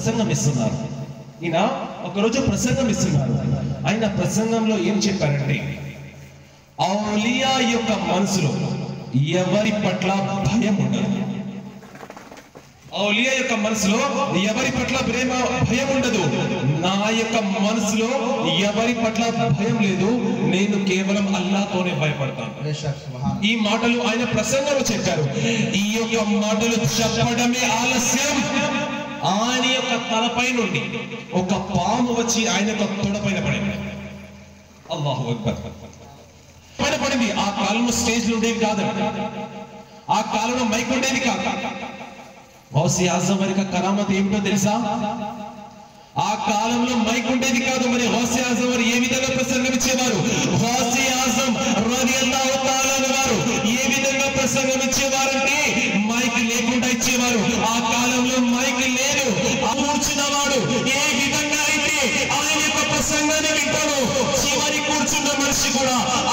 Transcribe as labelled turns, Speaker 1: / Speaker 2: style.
Speaker 1: ప్రసంగం ఇస్తున్నారు ఈయన ఒకరోజు ప్రసంగం ఇస్తున్నారు ఆయన ప్రసంగంలో ఏం చెప్పారంటే ఔలియా యొక్క మనసులో ఎవరి పట్ల భయం ఉండదు ఔలియా యొక్క మనసులో ఎవరి పట్ల ప్రేమ భయం ఉండదు నా యొక్క మనసులో ఎవరి పట్ల భయం లేదు నేను కేవలం అల్లాతోనే భయపడతాను
Speaker 2: बेशक सुभान
Speaker 1: ఈ మాటలు ఆయన ప్రసంగంలో చెప్పారు ఈ యొక్క మాటలు చెప్పడమే ఆలస్యం ఆయన యొక్క తలపై నుండి ఒక పాము వచ్చి ఆయన యొక్క తొడపైన పడింది అల్లాహు అక్బర్ పైన పడింది ఆ కాలంలో స్టేజ్ ఉండేది కాదు ఆ కాలంలో మైక్ ఉండేది కాదు గౌసి ఆజం వారి యొక్క కరామత్ ఏమిటో తెలుసా ఆ కాలంలో మైక్ ఉండేది కాదు మరి హౌసి ఆజం వారు ఏ విధంగా ప్రసంగం ఇచ్చేవారు హౌసి ఆజం రలియల్లాహు తాఆలా అనే వారు ఏ విధంగా ప్రసంగం ఇచ్చేవారంటే మైక్ లేకుండా ఇచ్చేవారు ఆ కాలంలో మైక్ లేదు కూర్చున్న వాడు ఏ విధంగా అయితే ఆయన యొక్క ప్రసంగాన్ని వింటాడో చివరి కూర్చున్న మనిషి కూడా